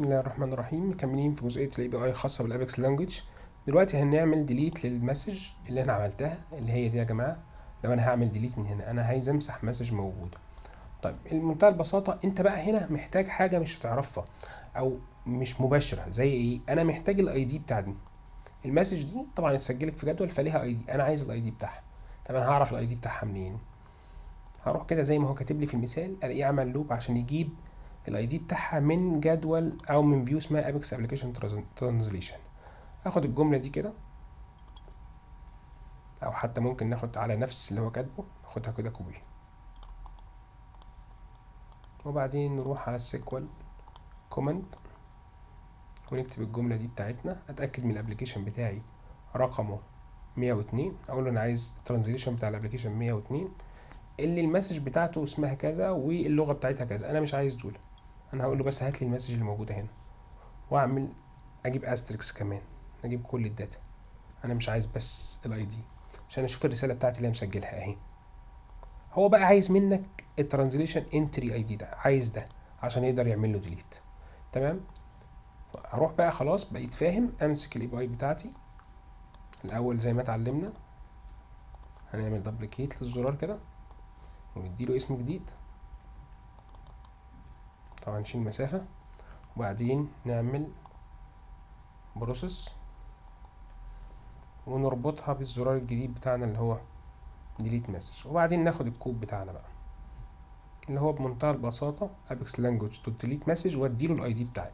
بسم الله الرحمن الرحيم مكملين في جزئيه الاي بي اي الخاصه بالابيكس لانجوج دلوقتي هنعمل ديليت للمسج اللي انا عملتها اللي هي دي يا جماعه لو انا هعمل ديليت من هنا انا عايز امسح مسج موجوده طيب بمنتهى البساطه انت بقى هنا محتاج حاجه مش هتعرفها او مش مباشره زي ايه انا محتاج الاي دي بتاع دي المسج دي طبعا اتسجلت في جدول فليها اي دي انا عايز الاي دي بتاعها طب انا هعرف الاي دي بتاعها منين هروح كده زي ما هو كاتب لي في المثال الاقيه عمل لوب عشان يجيب الاي دي بتاعها من جدول او من فيو اسمها ابيكس ابلكيشن ترانزليشن اخد الجمله دي كده او حتى ممكن ناخد على نفس اللي هو كاتبه ناخدها كده كوبي وبعدين نروح على السيكوال كوماند ونكتب الجمله دي بتاعتنا اتاكد من الابلكيشن بتاعي رقمه 102 اقول له انا عايز الترانزليشن بتاع الابلكيشن 102 اللي المسج بتاعته اسمها كذا واللغه بتاعتها كذا انا مش عايز دول انا هقول له بس هات لي المسج اللي موجوده هنا واعمل اجيب استريكس كمان اجيب كل الداتا انا مش عايز بس الاي دي عشان اشوف الرساله بتاعتي اللي انا مسجلها اهي هو بقى عايز منك الترانزليشن انتري اي دي ده عايز ده عشان يقدر يعمل له ديليت تمام هروح بقى خلاص بقيت فاهم امسك الاي بي اي بتاعتي الاول زي ما اتعلمنا هنعمل دبليكيت للزرار كده ونديله اسم جديد طبعا نشيل مسافة وبعدين نعمل بروسيس ونربطها بالزرار الجديد بتاعنا اللي هو ديليت مسج وبعدين ناخد الكود بتاعنا بقى اللي هو بمنتهى البساطة ابيكس لانجوج دوت ديليت مسج واديله الاي دي بتاعي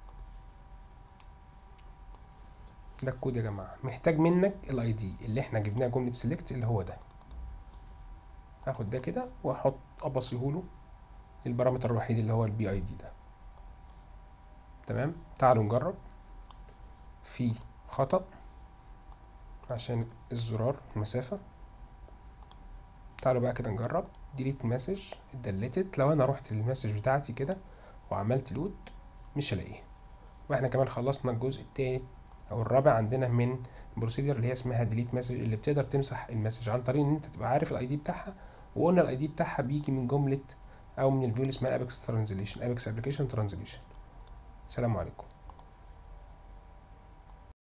ده الكود يا جماعة محتاج منك الاي دي اللي احنا جبناه جملة سيلكت اللي هو ده هاخد ده كده واحط ابصيهوله البارامتر الوحيد اللي هو البي اي دي ده تمام تعالوا نجرب في خطأ عشان الزرار المسافة تعالوا بقى كده نجرب ديليت مسج اتدلتت لو انا رحت للمسج بتاعتي كده وعملت لود مش هلاقيه واحنا كمان خلصنا الجزء التاني او الرابع عندنا من بروسيدر اللي هي اسمها ديليت مسج اللي بتقدر تمسح المسج عن طريق ان انت تبقى عارف الاي دي بتاعها وقلنا الاي دي بتاعها بيجي من جمله او من الفيو اللي اسمها ابيكس ترانزليشن ابيكس ابلكيشن ترانزليشن السلام عليكم